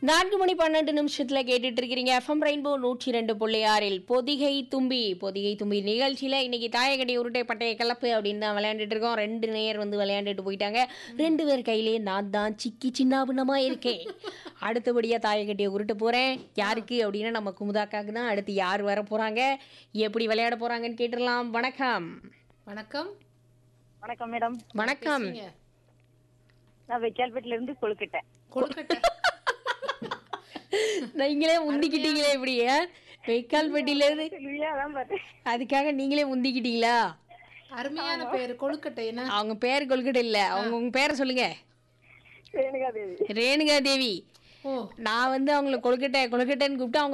நான்கு மணி பன்னெண்டு நிமிஷத்துல கேட்டுட்டு இருக்கிறீங்க எஃப்எம் ரெயின்போ நூற்றி ரெண்டு புள்ளி ஆறில் பொதிகை தும்பி பொதிகை தும்பி நிகழ்ச்சியில இன்னைக்கு தாயக்கடி உருட்டை பட்டைய கலப்பு அப்படின்னு தான் விளையாண்டுட்டு இருக்கோம் ரெண்டு நேர் வந்து விளையாண்டுட்டு போயிட்டாங்க ரெண்டு பேர் கையிலே நான் தான் சிக்கி சின்னாபின்னமா இருக்கேன் அடுத்தபடியா தாயக்கட்டியை உருட்ட போறேன் யாருக்கு அப்படின்னா நம்ம குமுதாக்காக்கு தான் அடுத்து யார் வர போறாங்க எப்படி விளையாட போறாங்கன்னு கேட்டுடலாம் வணக்கம் வணக்கம் வணக்கம் மேடம் வணக்கம் பேசுங்க. நான் வெக்கால்பேட்டில இருந்து கொழுக்கிட்டேன் கொழுக்கட்டை நீங்களே முந்திக்கிட்டீங்களே இப்படி வெக்கால்பட்டியில இருந்து சொல்லுவியா அதான் பார்த்தேன் அதுக்காக நீங்களே முந்திக்கிட்டீங்களா அருமையான பேரு கொழுக்கட்டை என்ன அவங்க பேர் கொல்கட்டை இல்ல அவங்க உங்க பேரை சொல்லுங்க ரேணுகா தேவி ரேணுகா தேவி ஓ நான் வந்து அவங்கள கொழுக்கட்டை கொழுக்கட்டைன்னு கூப்பிட்டு அவங்க